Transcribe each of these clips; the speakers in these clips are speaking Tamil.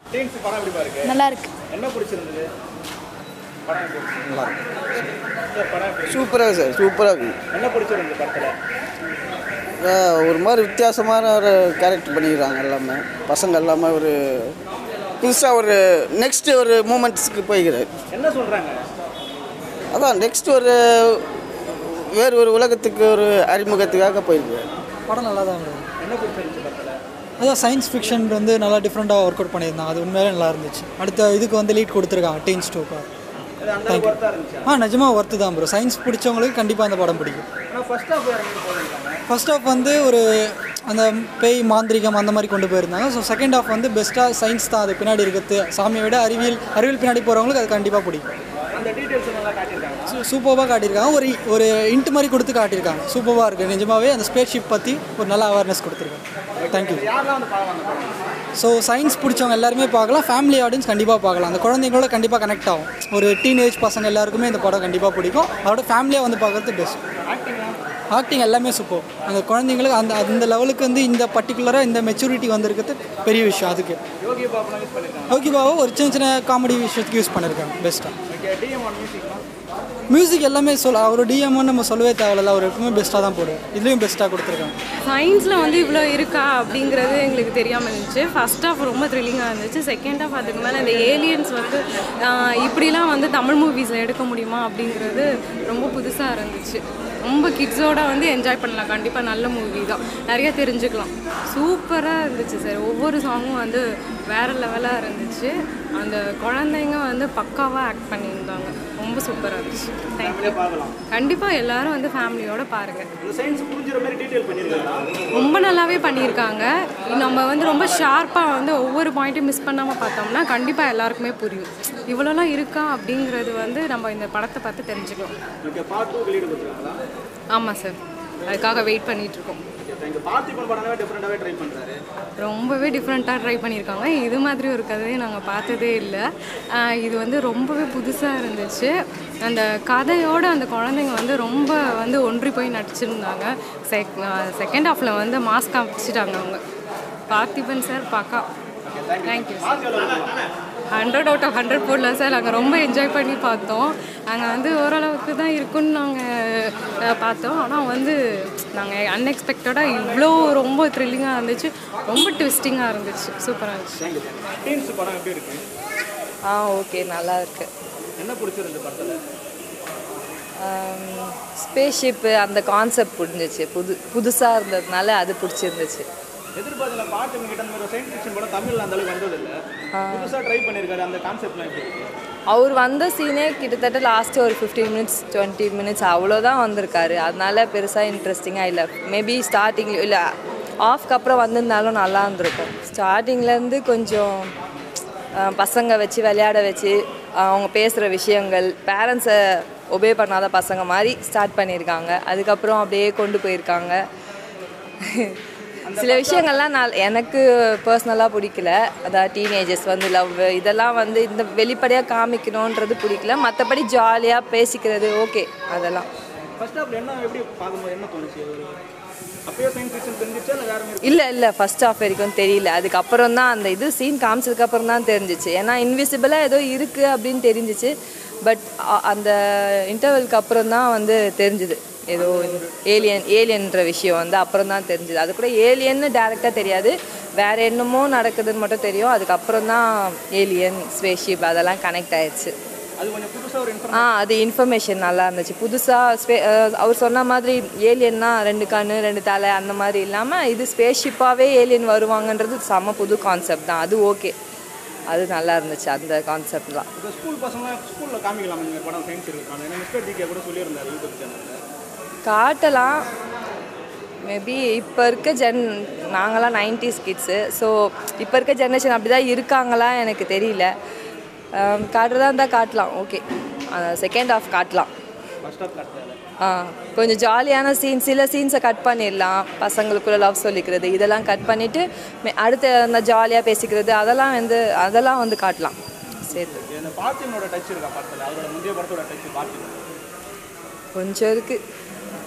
டீன்ஸ் படம் எப்படி பாருக்கு நல்லா இருக்கு என்ன பிடிச்சிருந்தது படம் எப்படி இருந்துச்சு? நல்லா இருக்கு சார் படம் எப்படி இருந்துச்சு? சூப்பராக சார் சூப்பராக இருக்கு என்ன பிடிச்சிருந்தது படத்தில் அஹ் ஒரு மாதிரி வித்தியாசமான ஒரு கேரக்டர் பண்ணிக்கிறாங்க எல்லாமே பசங்க எல்லாமே ஒரு புதுசாக ஒரு நெக்ஸ்ட் ஒரு மூமெண்ட்ஸ்க்கு போய்கிறார் என்ன சொல்கிறாங்க அதான் நெக்ஸ்ட் ஒரு வேறு ஒரு உலகத்துக்கு ஒரு அறிமுகத்துக்காக போயிருக்கிறார் படம் நல்லா தான் இருந்தது என்ன பிடிச்சிருந்துச்சு படத்தில் அதான் சயின்ஸ் ஃபிக்ஷன் வந்து நல்லா டிஃப்ரெண்ட்டாக ஒர்க் அவுட் பண்ணியிருந்தாங்க அது உண்மையிலே நல்லா இருந்துச்சு அடுத்த இதுக்கு வந்து லீட் கொடுத்துருக்காங்க டீன்ஸ் டூக்கு அது அந்த அளவுக்கு ஒர்த்தாக இருந்துச்சு ஆ நிஜமாக ஒர்த்து தான் ப்ரோ சயின்ஸ் பிடிச்சவங்களுக்கு கண்டிப்பாக அந்த படம் பிடிக்கும் ஆனால் ஃபர்ஸ்ட் ஹாஃப் இறங்கி போயிருக்காங்க ஃபர்ஸ்ட் ஆஃப் வந்து ஒரு அந்த பேய் மாந்திரிகம் அந்த மாதிரி கொண்டு போயிருந்தாங்க ஸோ செகண்ட் ஆஃப் வந்து பெஸ்ட்டாக சயின்ஸ் தான் அது பின்னாடி இருக்கிறது சாமியை விட அறிவியல் அறிவியல் பின்னாடி போகிறவங்களுக்கு அது கண்டிப்பாக பிடிக்கும் அந்த டீட்டெயில்ஸ் நல்லா காட்டியிருக்காங்க சூ சூப்பராக காட்டியிருக்காங்க ஒரு ஒரு இன்ட் மாதிரி கொடுத்து காட்டியிருக்காங்க சூப்பராக இருக்குது நிஜமாவே அந்த ஸ்பேஸ் ஷிப் பற்றி ஒரு நல்ல அவேர்னஸ் கொடுத்துருக்காங்க தேங்க்யூ யாரெல்லாம் வந்து பார்க்கலாம் அந்த படம் ஸோ சயின்ஸ் பிடிச்சவங்க எல்லாருமே பார்க்கலாம் ஃபேமிலி ஆடியன்ஸ் கண்டிப்பாக பார்க்கலாம் அந்த குழந்தைங்களோட கண்டிப்பாக கனெக்ட் ஆகும் ஒரு டீனேஜ் பசங்க எல்லாருக்குமே இந்த படம் கண்டிப்பாக பிடிக்கும் அதோட ஃபேமிலியாக வந்து பார்க்குறது பெஸ்ட் ஆக்டிங் எல்லாமே சூப்பர் அந்த குழந்தைங்களுக்கு அந்த அந்த லெவலுக்கு வந்து இந்த பர்டிகுலராக இந்த மெச்சூரிட்டி வந்திருக்கிறது பெரிய விஷயம் அதுக்கு யோகி பாபுலாம் யூஸ் பண்ணியிருக்காங்க ஓகே பாபா ஒரு சின்ன சின்ன காமெடி விஷயத்துக்கு யூஸ் பண்ணியிருக்காங்க பெஸ்ட்டாக ஓகே டிஎம் ஒன் மியூசிக்லாம் மியூசிக் எல்லாமே சொல்ல அவர் டிஎம்னு நம்ம சொல்லவே தேவையில்ல அவர் எப்பவுமே பெஸ்ட்டாக தான் போடுவார் இதுலேயும் பெஸ்ட்டாக கொடுத்துருக்காங்க சயின்ஸில் வந்து இவ்வளோ இருக்கா அப்படிங்கிறது எங்களுக்கு தெரியாமல் இருந்துச்சு ஃபர்ஸ்ட் ஹாஃப் ரொம்ப த்ரில்லிங்காக இருந்துச்சு செகண்ட் ஹாஃப் அதுக்கு மேலே இந்த ஏலியன்ஸ் வந்து ஆஹ், இப்படிலாம் வந்து தமிழ் மூவிஸில் எடுக்க முடியுமா அப்படிங்கிறது ரொம்ப புதுசாக இருந்துச்சு ரொம்ப கிட்ஸோட வந்து என்ஜாய் பண்ணலாம் கண்டிப்பாக நல்ல மூவி தான் நிறைய தெரிஞ்சுக்கலாம் சூப்பராக இருந்துச்சு சார் ஒவ்வொரு சாங்கும் வந்து வேறு லெவலாக இருந்துச்சு அந்த குழந்தைங்க வந்து பக்காவாக ஆக்ட் பண்ணியிருந்தாங்க ரொம்ப சூப்பராக இருந்துச்சு தேங்க்யூ பார்க்கலாம் கண்டிப்பாக எல்லாரும் வந்து ஃபேமிலியோட பாருங்கள் இந்த சயின்ஸ் புரிஞ்சுற மாதிரி டீட்டெயில் பண்ணியிருக்காங்க ரொம்ப நல்லாவே பண்ணியிருக்காங்க நம்ம வந்து ரொம்ப ஷார்ப்பாக வந்து ஒவ்வொரு பாயிண்ட்டும் மிஸ் பண்ணாமல் பார்த்தோம்னா கண்டிப்பாக எல்லாருக்குமே புரியும் இவ்வளோலாம் இருக்கா அப்படிங்கிறது வந்து நம்ம இந்த படத்தை பார்த்து தெரிஞ்சுக்கலாம் ஓகே பார்ட் டூ வெளியிட கொடுத்துருக்காங்களா ஆமாம் சார் அதுக்காக வெயிட் பண்ணிகிட்ருக்கோம் ஓகே தேங்க்யூ பார்த்திபன் படம்னாவே டிஃப்ரெண்ட்டாகவே ட்ரை பண்ணுறாரு ரொம்பவே டிஃப்ரெண்ட்டாக ட்ரை பண்ணியிருக்காங்க இது மாதிரி ஒரு கதையை நாங்கள் பார்த்ததே இல்லை ஆஹ் இது வந்து ரொம்பவே புதுசாக இருந்துச்சு அந்த கதையோட அந்த குழந்தைங்க வந்து ரொம்ப வந்து ஒன்றி போய் நடிச்சிருந்தாங்க செக் செகண்ட் ஹாஃபில் வந்து மாஸ்க் காமிச்சிட்டாங்க அவங்க பார்த்திபன் சார் பாக்கா thank you hundred out of hundred போடலாம் சார் நாங்கள் ரொம்ப என்ஜாய் பண்ணி பார்த்தோம் நாங்கள் வந்து ஓரளவுக்கு தான் இருக்குன்னு நாங்கள் பார்த்தோம் ஆனால் வந்து நாங்கள் அன்எக்ஸ்பெக்டடாக இவ்வளோ ரொம்ப த்ரில்லிங்காக இருந்துச்சு ரொம்ப ட்விஸ்டிங்காக இருந்துச்சு சூப்பராக இருந்துச்சு டீன்ஸ் படம் எப்படி இருக்கு ஆ ஓகே நல்லா இருக்கு என்ன பிடிச்சிருந்து படத்தில் ஸ்பேஸ் ஷிப்பு அந்த கான்செப்ட் புரிஞ்சிச்சு புது புதுசாக இருந்ததுனால அது பிடிச்சிருந்துச்சு எதிர்பார்த்தல பாட்டு கிட்ட இந்த மாதிரி சயின்ஸ் ஃபிக்ஷன் படம் தமிழ்ல அந்த அளவுக்கு வந்ததில்லை புதுசாக ட்ரை பண்ணியிருக்காரு அந்த கான்செப்ட்லாம் எப்படி இருக்கு அவர் வந்த சீனே கிட்டத்தட்ட லாஸ்ட்டு ஒரு ஃபிஃப்டீன் மினிட்ஸ் டுவெண்ட்டி மினிட்ஸ் அவ்வளோதான் வந்திருக்காரு அதனால பெருசாக இன்ட்ரெஸ்டிங்காக இல்லை மேபி ஸ்டார்டிங் இல்லை ஆஃப்க்கு அப்புறம் வந்திருந்தாலும் நல்லா இருந்திருக்கும் ஸ்டார்டிங்லேருந்து கொஞ்சம் அஹ், பசங்க வச்சு விளையாட வச்சு அவங்க பேசுகிற விஷயங்கள் பேரண்ட்ஸை ஒபே பண்ணாத பசங்க மாதிரி ஸ்டார்ட் பண்ணியிருக்காங்க அதுக்கப்புறம் அப்படியே கொண்டு போயிருக்காங்க சில விஷயங்கள்லாம் நான் எனக்கு பர்சனலாக பிடிக்கல அதாவது டீனேஜர்ஸ் வந்து லவ் இதெல்லாம் வந்து இந்த வெளிப்படையாக காமிக்கணுன்றது பிடிக்கல மற்றபடி ஜாலியாக பேசிக்கிறது ஓகே அதெல்லாம் ஃபர்ஸ்ட் ஹாஃப்ல என்ன எப்படி பார்க்கும்போது என்ன தோணுச்சு ஒரு அப்பயே சயின்ஸ் ஃபிக்ஷன் தெரிஞ்சிச்சா இல்லை வேற மாதிரி இல்லை இல்லை ஃபர்ஸ்ட் ஆஃப் வரைக்கும் தெரியல அதுக்கப்புறம் தான் அந்த இது சீன் காமிச்சதுக்கப்புறம் தான் தெரிஞ்சிச்சு ஏன்னா இன்விசிபிளாக ஏதோ இருக்குது அப்படின்னு தெரிஞ்சிச்சு பட் அந்த இன்டர்வெலுக்கு அப்புறம் தான் வந்து தெரிஞ்சுது ஏதோ ஏலியன் ஏலியன்ற விஷயம் வந்து அப்புறம் தான் தெரிஞ்சுது அது கூட ஏலியன்னு டேரெக்டாக தெரியாது வேற என்னமோ நடக்குதுன்னு மட்டும் தெரியும் அதுக்கப்புறம் தான் ஏலியன் ஸ்பேஸ்ஷிப் அதெல்லாம் கனெக்ட் ஆயிடுச்சு அது கொஞ்சம் புதுசாக ஒரு இன்ஃபர்ம் ஆ அது இன்ஃபர்மேஷன் நல்லா இருந்துச்சு புதுசாக ஸ்பே அஹ் அவர் சொன்ன மாதிரி ஏலியன்னா ரெண்டு கண்ணு ரெண்டு தலை அந்த மாதிரி இல்லாமல் இது ஸ்பேஸ்ஷிப்பாகவே ஏலியன் வருவாங்கன்றது செம்ம புது கான்செப்ட் தான் அது ஓகே அது நல்லா இருந்துச்சு அந்த கான்செப்ட்லாம் இப்போ ஸ்கூல் பசங்க ஸ்கூலில் காமிக்கலாம் இந்த படம் சயின்ஸ் இருக்காங்க ஏன்னா மிஸ்டர் டிகே கூட சொல்லியிருந்தாரு யூடியூப் சேனலில் காட்டலாம் மேபி இப்போ இருக்க ஜென் நாங்களாம் நைன்டிஸ் கிட்ஸு ஸோ இப்போ இருக்க ஜென்ரேஷன் அப்படி தான் இருக்காங்களா எனக்கு தெரியல அஹ் காட்டுறதா இருந்தால் காட்டலாம் ஓகே செகண்ட் ஹாஃப் காட்டலாம் ஃபர்ஸ்ட் ஹாஃப் கட்டாது ஆ கொஞ்சம் ஜாலியான சீன் சில சீன்ஸை கட் பண்ணிடலாம் பசங்களுக்குள்ள லவ் சொல்லிக்கிறது இதெல்லாம் கட் பண்ணிவிட்டு அடுத்து அந்த ஜாலியாக பேசிக்கிறது அதெல்லாம் வந்து அதெல்லாம் வந்து காட்டலாம் சேர்த்து இந்த பார்த்தினோட டச் இருக்கா படத்தில் அவரோட முந்தைய படத்தோட டச் பார்த்தின் கொஞ்சம் இருக்குது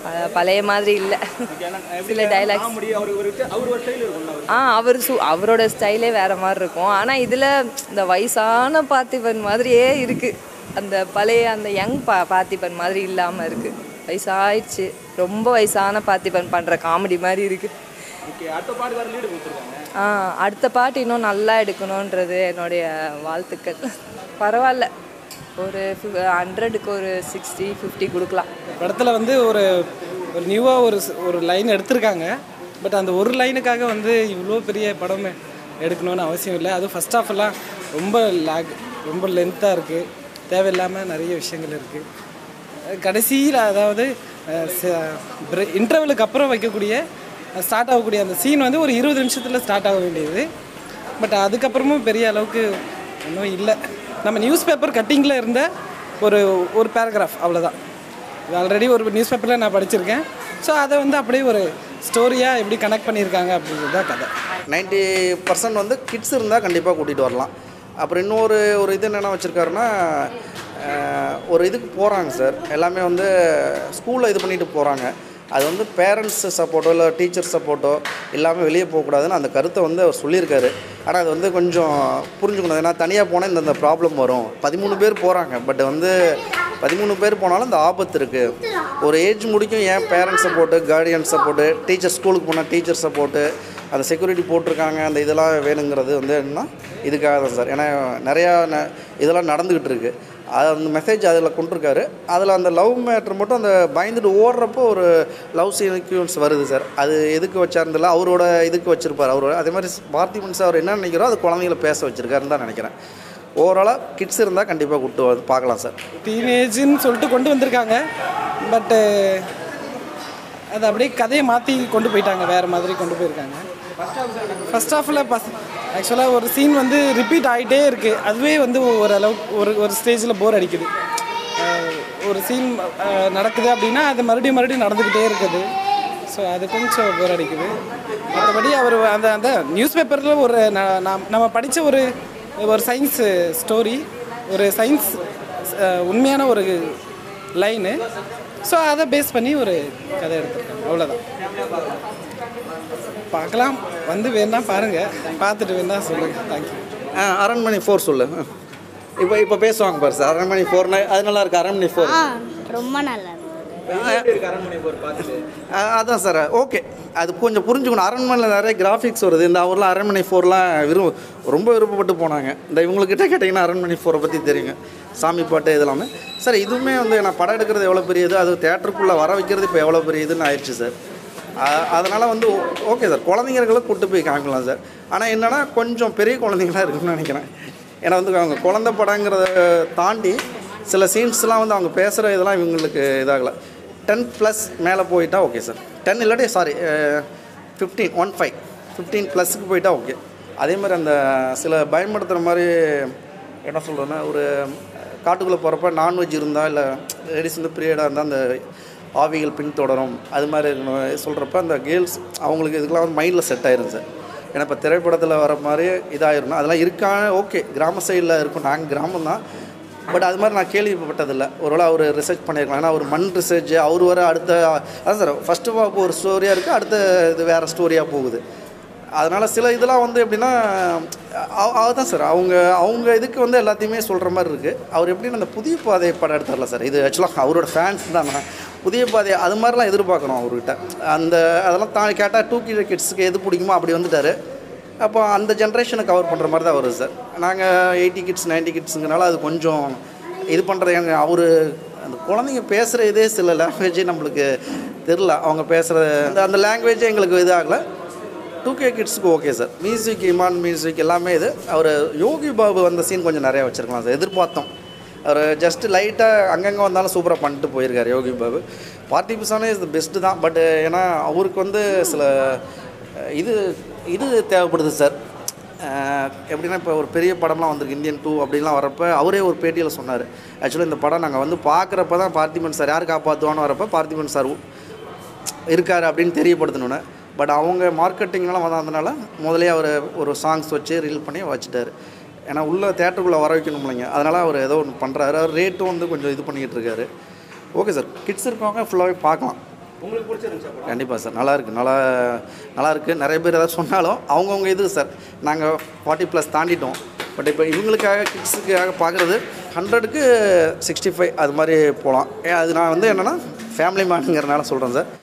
ப- பழைய மாதிரி இல்லை சில டைலாக்ஸ் காமெடி அவர் ஒரு வித்தியா- அவர் ஒரு ஸ்டைல் இருக்கும்ல அவர் ஆ அவர் சு அவரோட ஸ்டைலே வேற மாதிரி இருக்கும் ஆனால் இதில் இந்த வயசான பார்த்திபன் மாதிரியே இருக்குது அந்த பழைய அந்த யங் பா பார்த்திபன் மாதிரி இல்லாமல் இருக்குது வயசாயிடுச்சு ரொம்ப வயசான பார்த்திபன் பண்ணுற காமெடி மாதிரி இருக்குது ஓகே அடுத்த பாட்டு வேறு லீடு கொடுத்துருக்காங்க ஆ அடுத்த பாட்டு இன்னும் நல்லா எடுக்கணுன்றது என்னுடைய வாழ்த்துக்கள் பரவாயில்ல ஒரு ஹண்ட்ரடுக்கு ஒரு சிக்ஸ்டி ஃபிஃப்டி கொடுக்கலாம் படத்தில் வந்து ஒரு ஒரு நியூவாக ஒரு ஸ்- ஒரு லைன் எடுத்திருக்காங்க பட் அந்த ஒரு லைனுக்காக வந்து இவ்வளோ பெரிய படம் எடுக்கணும்னு அவசியம் இல்லை அதுவும் ஃபஸ்ட் ஆஃப் எல்லாம் ரொம்ப லேக் ரொம்ப லென்த்தாக இருக்குது தேவையில்லாமல் நிறைய விஷயங்கள் இருக்குது கடைசியில் அதாவது இன்டர்வலுக்கு அப்புறம் வைக்கக்கூடிய ஸ்டார்ட் ஆகக்கூடிய அந்த சீன் வந்து ஒரு இருபது நிமிஷத்தில் ஸ்டார்ட் ஆக வேண்டியது பட் அதுக்கப்புறமும் பெரிய அளவுக்கு ஒன்றும் இல்லை நம்ம நியூஸ் பேப்பர் கட்டிங்கில் இருந்த ஒரு ஒரு பேராகிராஃப் அவ்வளோதான் இது ஆல்ரெடி ஒரு நியூஸ் பேப்பரில் நான் படிச்சிருக்கேன் ஸோ அதை வந்து அப்படியே ஒரு ஸ்டோரியாக எப்படி கனெக்ட் பண்ணியிருக்காங்க அப்படிங்கிறது தான் கதை நைன்ட்டி பர்சன்ட் வந்து கிட்ஸ் இருந்தால் கண்டிப்பாக கூட்டிகிட்டு வரலாம் அப்புறம் இன்னொரு ஒரு இது என்னென்ன வச்சுருக்காருன்னா ஒரு இதுக்கு போகிறாங்க சார் எல்லாமே வந்து ஸ்கூலில் இது பண்ணிட்டு போகிறாங்க அது வந்து பேரண்ட்ஸ் சப்போர்ட்டோ இல்லை டீச்சர் சப்போர்ட்டோ இல்லாமல் வெளியே போகக்கூடாதுன்னு அந்த கருத்தை வந்து அவர் சொல்லியிருக்காரு ஆனால் அது வந்து கொஞ்சம் புரிஞ்சுக்கணும் ஏன்னா தனியாக போனால் இந்த ப்ராப்ளம் வரும் பதிமூணு பேர் போகிறாங்க பட் வந்து பதிமூணு பேர் போனாலும் இந்த ஆபத்து இருக்குது ஒரு ஏஜ் முடிக்கும் ஏன் parents support guardian support teacher ஸ்கூலுக்கு போனால் டீச்சர் சப்போர்ட்டு அந்த செக்யூரிட்டி போட்டிருக்காங்க அந்த இதெல்லாம் வேணுங்கிறது வந்து என்னன்னா இதுக்காக தான் சார் ஏன்னா நிறையா ந- இதெல்லாம் நடந்துக்கிட்டு இருக்கு அது அந்த மெசேஜ் அதில் கொண்டிருக்காரு அதில் அந்த லவ் மேட்ரு மட்டும் அந்த பயந்துட்டு ஓடுறப்போ ஒரு லவ் சீக்வன்ஸ் வருது சார் அது எதுக்கு வச்சாருந்தில்ல அவரோட இதுக்கு வச்சிருப்பார் அவரோட அதே மாதிரி பார்த்திபன் சார் என்ன நினைக்கிறோ அது குழந்தைங்கள பேச வச்சிருக்காருன்னு தான் நினைக்கிறேன் ஓவராலாக கிட்ஸ் இருந்தால் கண்டிப்பாக கூப்பிட்டு வந்து பார்க்கலாம் சார் டீனேஜ்னு சொல்லிட்டு கொண்டு வந்திருக்காங்க பட்டு அது அப்படியே கதையை மாற்றி கொண்டு போயிட்டாங்க வேறு மாதிரி கொண்டு போயிருக்காங்க ஃபர்ஸ்ட் ஹாஃபில் பஸ் ஆக்சுவலாக ஒரு சீன் வந்து ரிப்பீட் ஆகிட்டே இருக்குது அதுவே வந்து ஓரளவுக்கு ஒரு ஒரு ஸ்டேஜில் போர் அடிக்குது அஹ் ஒரு சீன் நடக்குது அப்படின்னா அது மறுபடியும் மறுபடியும் நடந்துக்கிட்டே இருக்குது ஸோ அது கொஞ்சம் போர் அடிக்குது மற்றபடி அவர் அந்த அந்த நியூஸ் பேப்பரில் ஒரு ந- நாம் நம்ம படித்த ஒரு ஒரு சயின்ஸ் ஸ்டோரி ஒரு சயின்ஸ் உண்மையான ஒரு லைனு ஸோ அதை பேஸ் பண்ணி ஒரு கதை எடுத்திருக்காங்க அவ்வளோதான் பார்க்கலாம் வந்து வேணா பாருங்கள் பார்த்துட்டு வேணா சொல்லுங்கள் தேங்க்யூ ஆ அரண்மனை ஃபோர் சொல்லு இப்போ இப்போ பேசுவாங்க பாரு சார் அரண்மனை ஃபோர்னா அது நல்லா இருக்கு அரண்மனை ஃபோர் ஆ ரொம்ப நல்லா இருந்தது இருக்கு அரண்மனை போர் பார்த்துட்டு அதான் சார் ஓகே அது கொஞ்சம் புரிஞ்சுக்கணும் அரண்மனையில் நிறைய கிராஃபிக்ஸ் வருது இந்த ஊரில் அரண்மனை ஃபோர்லாம் விரும்ப ரொம்ப விருப்பப்பட்டு போனாங்க இந்த இவங்கக்கிட்ட கேட்டிங்கன்னா அரண்மனை ஃபோரை பற்றி தெரியுங்க சாமி பாட்டு இது எல்லாமே சார் இதுவுமே வந்து நான் படம் எடுக்கிறது எவ்வளோ பெரிய இது அது தேட்டருக்குள்ளே வர வைக்கிறது இப்போ எவ்வளோ பெரிய இதுன்னு ஆயிடுச்சு சார் அதனால் வந்து ஓகே சார் குழந்தைங்களை கூட்டு போய் காமிக்கலாம் சார் ஆனால் என்னென்னா கொஞ்சம் பெரிய குழந்தைங்களா இருக்குன்னு நினைக்கிறேன் ஏன்னா வந்து அவங்க குழந்தை படங்கிறத தாண்டி சில சீன்ஸ்லாம் வந்து அவங்க பேசுகிற இதெல்லாம் இவங்களுக்கு இதாகலை டென் ப்ளஸ் மேலே போயிட்டா ஓகே சார் டென் இல்லாட்டி sorry fifteen one five fifteen ப்ளஸ்க்கு போயிட்டா ஓகே அதே மாதிரி அந்த சில பயன்படுத்துகிற மாதிரி என்ன சொல்கிறேன்னா ஒரு காட்டுக்குள்ளே போகிறப்ப நான்வெஜ் இருந்தால் இல்லை லேடிஸ் வந்து பீரியடாக இருந்தால் அந்த ஆவிகள் பின்தொடரும் அது மாதிரி இருக்கணும் சொல்கிறப்ப அந்த கேர்ள்ஸ் அவங்களுக்கு இதுக்கெல்லாம் வந்து மைண்டில் செட் ஆயிரும் சார் ஏன்னா இப்போ திரைப்படத்தில் வர மாதிரி இதாயிரும் அதெல்லாம் இருக்கா ஓகே கிராம சைடில் இருக்கும் நாங்கள் கிராமம் தான் பட் அது மாதிரி நான் கேள்விப்பட்டதில்லை ஒருவேளை அவர் ரிசர்ச் பண்ணியிருக்கலாம் ஏன்னா அவர் மண் ரிசர்ச் அவர் வர அடுத்த அதான் சார் ஃபஸ்ட்டு பார்க்க ஒரு ஸ்டோரியாக இருக்குது அடுத்த இது வேறு ஸ்டோரியாக போகுது அதனால் சில இதெல்லாம் வந்து எப்படின்னா அ- அதுதான் சார் அவங்க அவங்க இதுக்கு வந்து எல்லாத்தையுமே சொல்கிற மாதிரி இருக்குது அவர் எப்படின்னு அந்த புதிய பாதை படம் எடுத்தார்ல சார் இது ஆக்சுவலாக அவரோட ஃபேன்ஸ் தான் நான். புதிய பாதை அது மாதிரிலாம் எதிர்பார்க்கணும் அவர்கிட்ட அந்த அதெல்லாம் தான் கேட்டால் டூ கீழே கிட்ஸுக்கு எது பிடிக்குமோ அப்படி வந்துட்டார் அப்போ அந்த ஜென்ரேஷனை கவர் பண்ணுற மாதிரி தான் வருது சார் நாங்கள் எயிட்டி கிட்ஸ் 90 கிட்ஸுங்கனால அது கொஞ்சம் இது பண்ணுறது எங்க அவர் அந்த குழந்தைங்க பேசுகிற இதே சில லாங்குவேஜே நம்மளுக்கு தெரில அவங்க பேசுகிற அந்த அந்த லாங்குவேஜே எங்களுக்கு இதாகலை டூ கே கிட்ஸுக்கு okay sir music Imman music எல்லாமே இது அவர் யோகி பாபு வந்த சீன் கொஞ்சம் நிறையா வச்சுருக்கலாம் சார் எதிர்பார்த்தோம் அவர் ஜஸ்ட் லைட்டாக அங்கங்கே வந்தாலும் சூப்பராக பண்ணிட்டு போயிருக்காரு யோகி பாபு பார்ட்டி பிசானே இஸ் த பெஸ்ட்டு தான் பட் ஏன்னா அவருக்கு வந்து சில அஹ், இது இது தேவைப்படுது சார் அஹ், எப்படின்னா இப்போ ஒரு பெரிய படம்லாம் வந்திருக்கு இந்தியன் டூ அப்படின்லாம் வரப்போ அவரே ஒரு பேட்டியில் சொன்னார் ஆக்சுவலாக இந்த படம் நாங்கள் வந்து பார்க்குறப்ப தான் பார்த்திபன் சார் யார் காப்பாற்றுவான்னு வரப்போ பார்த்திபன் சார் இருக்கார் அப்படின்னு தெரியப்படுத்தணுன்னு பட் அவங்க மார்க்கெட்டிங்லாம் வந்ததுனால முதலே அவர் ஒரு சாங்ஸ் வச்சு ரீல் பண்ணி வச்சுட்டாரு ஏன்னா உள்ள தேட்டருக்குள்ளே வர வைக்கணும் இல்லைங்க அதனால் அவர் ஏதோ ஒன்று பண்ணுறாரு அவர் ரேட்டும் வந்து கொஞ்சம் இது பண்ணிக்கிட்டு இருக்காரு ஓகே சார் கிட்ஸ் இருக்கவங்க ஃபுல்லாகவே பார்க்கலாம் உங்களுக்கு பிடிச்சிருந்துச்சா படம் கண்டிப்பாக சார் நல்லா இருக்கு நல்லா நல்லா இருக்கு நிறைய பேர் ஏதாவது சொன்னாலும் அவங்கவுங்க இது சார் நாங்கள் ஃபார்ட்டி ப்ளஸ் தாண்டிட்டோம் பட் இப்போ இவங்களுக்காக கிட்ஸுக்காக பார்க்குறது ஹண்ட்ரடுக்கு சிக்ஸ்டி ஃபைவ் அது மாதிரி போகலாம் அது நான் வந்து என்னென்னா ஃபேமிலி மேனுங்கிறனால சொல்கிறேன் சார்